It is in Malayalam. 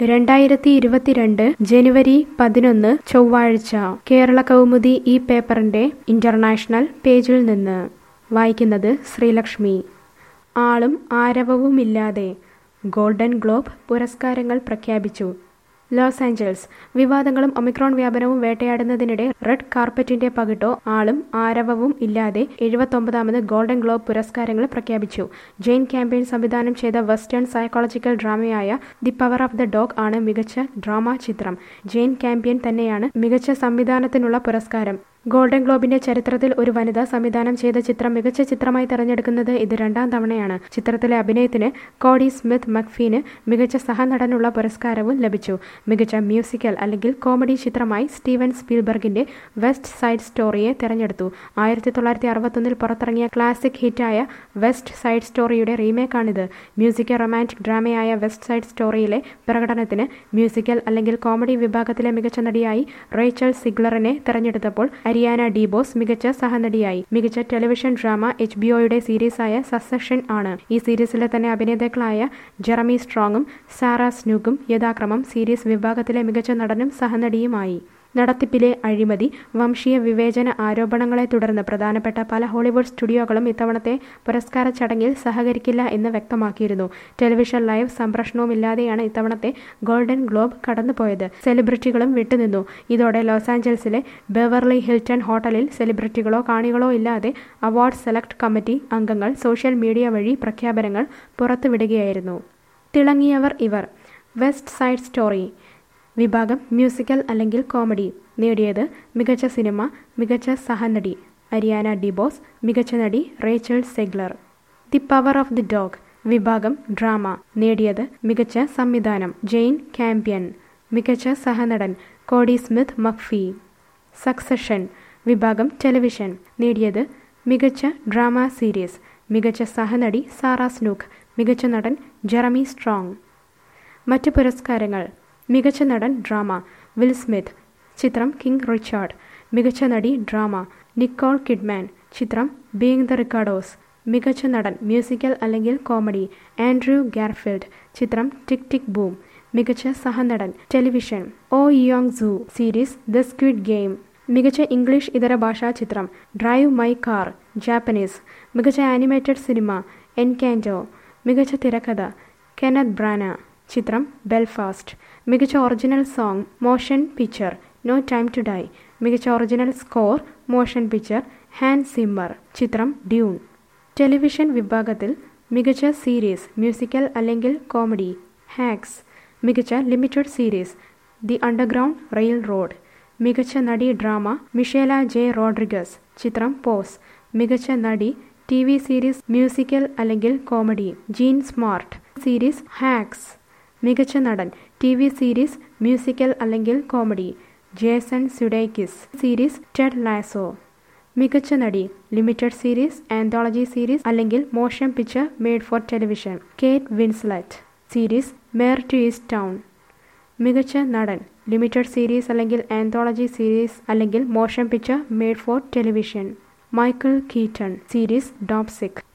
രണ്ടായിരത്തി ഇരുപത്തിരണ്ട് ജനുവരി പതിനൊന്ന് ചൊവ്വാഴ്ച കേരള കൗമുദി ഈ പേപ്പറിന്റെ ഇന്റർനാഷണൽ പേജിൽ നിന്ന് വായിക്കുന്നത് ശ്രീലക്ഷ്മി ആളും ആരവവുമില്ലാതെ ഗോൾഡൻ ഗ്ലോബ് പുരസ്കാരങ്ങൾ പ്രഖ്യാപിച്ചു ലോസ് ആഞ്ചൽസ് വിവാദങ്ങളും ഒമിക്രോൺ വ്യാപനവും വേട്ടയാടുന്നതിനിടെ റെഡ് കാർപ്പറ്റിന്റെ പകിട്ടോ ആളും ആരവവും ഇല്ലാതെ എഴുപത്തൊമ്പതാമത് ഗോൾഡൻ ഗ്ലോബ് പുരസ്കാരങ്ങൾ പ്രഖ്യാപിച്ചു ജെയിൻ ക്യാമ്പയിൻ സംവിധാനം ചെയ്ത വെസ്റ്റേൺ സൈക്കോളജിക്കൽ ഡ്രാമയായ the Power of the Dog ആണ് മികച്ച ഡ്രാമ ചിത്രം ജെയിൻ ക്യാമ്പയിൻ തന്നെയാണ് മികച്ച സംവിധാനത്തിനുള്ള പുരസ്കാരം ഗോൾഡൻ ഗ്ലോബിന്റെ ചരിത്രത്തിൽ ഒരു വനിത സംവിധാനം ചെയ്ത ചിത്രം മികച്ച ചിത്രമായി തെരഞ്ഞെടുക്കുന്നത് ഇത് രണ്ടാം തവണയാണ് ചിത്രത്തിലെ അഭിനയത്തിന് കോഡി സ്മിത്ത് മക്ഫീന് മികച്ച സഹനടനുള്ള പുരസ്കാരവും ലഭിച്ചു മികച്ച മ്യൂസിക്കൽ അല്ലെങ്കിൽ കോമഡി ചിത്രമായി സ്റ്റീവൻ സ്പീൽബർഗിന്റെ വെസ്റ്റ് സൈഡ് സ്റ്റോറിയെ തെരഞ്ഞെടുത്തു ആയിരത്തി തൊള്ളായിരത്തി അറുപത്തൊന്നിൽ പുറത്തിറങ്ങിയ ക്ലാസിക് ഹിറ്റായ വെസ്റ്റ് സൈഡ് സ്റ്റോറിയുടെ റീമേക്കാണിത് മ്യൂസിക്കൽ റൊമാൻറ്റിക് ഡ്രാമയായ വെസ്റ്റ് സൈഡ് സ്റ്റോറിയിലെ പ്രകടനത്തിന് മ്യൂസിക്കൽ അല്ലെങ്കിൽ കോമഡി വിഭാഗത്തിലെ മികച്ച നടിയായി റേച്ചൽ സിഗ്ലറിനെ തെരഞ്ഞെടുത്തപ്പോൾ അരിയാന ഡിബോസ് മികച്ച സഹനടിയായി മികച്ച ടെലിവിഷൻ ഡ്രാമ എച്ച് ബി ഒയുടെ സീരീസായ സസഷൻ ആണ് ഈ സീരീസിലെ തന്നെ അഭിനേതാക്കളായ ജെറമി സ്ട്രോങ്ങും സാറ സ്നൂക്കും യഥാക്രമം സീരീസ് വിഭാഗത്തിലെ മികച്ച നടനും സഹനടിയുമായി നടത്തിപ്പിലെ അഴിമതി വംശീയ വിവേചന ആരോപണങ്ങളെ തുടർന്ന് പ്രധാനപ്പെട്ട പല ഹോളിവുഡ് സ്റ്റുഡിയോകളും ഇത്തവണത്തെ പുരസ്കാര ചടങ്ങിൽ സഹകരിക്കില്ല എന്ന് വ്യക്തമാക്കിയിരുന്നു ടെലിവിഷൻ ലൈവ് സംപ്രഷണവുമില്ലാതെയാണ് ഇത്തവണത്തെ ഗോൾഡൻ ഗ്ലോബ് കടന്നുപോയത് സെലിബ്രിറ്റികളും വിട്ടുനിന്നു ഇതോടെ ലോസ് ആഞ്ചൽസിലെ ബെവർലി ഹിൽട്ടൺ ഹോട്ടലിൽ സെലിബ്രിറ്റികളോ കാണികളോ ഇല്ലാതെ അവാർഡ് സെലക്ട് കമ്മിറ്റി അംഗങ്ങൾ സോഷ്യൽ മീഡിയ വഴി പ്രഖ്യാപനങ്ങൾ പുറത്തുവിടുകയായിരുന്നു തിളങ്ങിയവർ ഇവർ വെസ്റ്റ് സൈഡ് സ്റ്റോറി വിഭാഗം മ്യൂസിക്കൽ അല്ലെങ്കിൽ കോമഡി നേടിയത് മികച്ച സിനിമ മികച്ച സഹനടി അരിയാന ഡിബോസ് മികച്ച നടി Rachel Zegler the Power of the Dog വിഭാഗം ഡ്രാമ നേടിയത് മികച്ച സംവിധാനം ജെയിൻ കാമ്പ്യൻ മികച്ച സഹനടൻ കോഡി സ്മിത്ത് മക്ഫി സക്സഷൻ വിഭാഗം ടെലിവിഷൻ നേടിയത് മികച്ച ഡ്രാമ സീരീസ് മികച്ച സഹനടി സാറ സ്നൂക്ക് മികച്ച നടൻ ജെറമി സ്ട്രോങ് മറ്റ് പുരസ്കാരങ്ങൾ മികച്ച നടൻ ഡ്രാമ വിൽ സ്മിത്ത് ചിത്രം കിങ് റിച്ചാർഡ് മികച്ച നടി ഡ്രാമ നിക്കോൾ കിഡ്മാൻ ചിത്രം ബീങ് ദ റിക്കാർഡോസ് മികച്ച നടൻ മ്യൂസിക്കൽ അല്ലെങ്കിൽ കോമഡി ആൻഡ്രൂ ഗാർഫീൽഡ് ചിത്രം ടിക് ടിക് ബൂം മികച്ച സഹനടൻ television O Yeong Su series the Squid Game മികച്ച ഇംഗ്ലീഷ് ഇതര ഭാഷാ ചിത്രം ഡ്രൈവ് മൈ കാർ ജാപ്പനീസ് മികച്ച ആനിമേറ്റഡ് സിനിമ എൻകാൻറ്റോ മികച്ച തിരക്കഥ കെനത് ബ്രാന ചിത്രം ബെൽഫാസ്റ്റ് മികച്ച original song motion picture No Time to Die മികച്ച original score motion picture Hans Zimmer ചിത്രം ഡ്യൂൺ ടെലിവിഷൻ വിഭാഗത്തിൽ മികച്ച സീരീസ് മ്യൂസിക്കൽ അല്ലെങ്കിൽ കോമഡി ഹാക്സ് മികച്ച limited series the Underground Railroad മികച്ച നടി ഡ്രാമ മിഷേല ജെ റോഡ്രിഗസ് ചിത്രം പോസ് മികച്ച നടി ടി വി സീരീസ് മ്യൂസിക്കൽ അല്ലെങ്കിൽ comedy Jean Smart series Hacks മികച്ച നടൻ ടി വി സീരീസ് മ്യൂസിക്കൽ അല്ലെങ്കിൽ comedy Jason Sudeikis series Ted Lasso മികച്ച നടി ലിമിറ്റഡ് സീരീസ് ആന്തോളജി സീരീസ് അല്ലെങ്കിൽ motion picture made for television Kate Winslet series Mare to Easttown മികച്ച നടൻ ലിമിറ്റഡ് സീരീസ് അല്ലെങ്കിൽ ആന്തോളജി സീരീസ് അല്ലെങ്കിൽ motion picture made for television Michael Keaton series ഡോപ്സിക്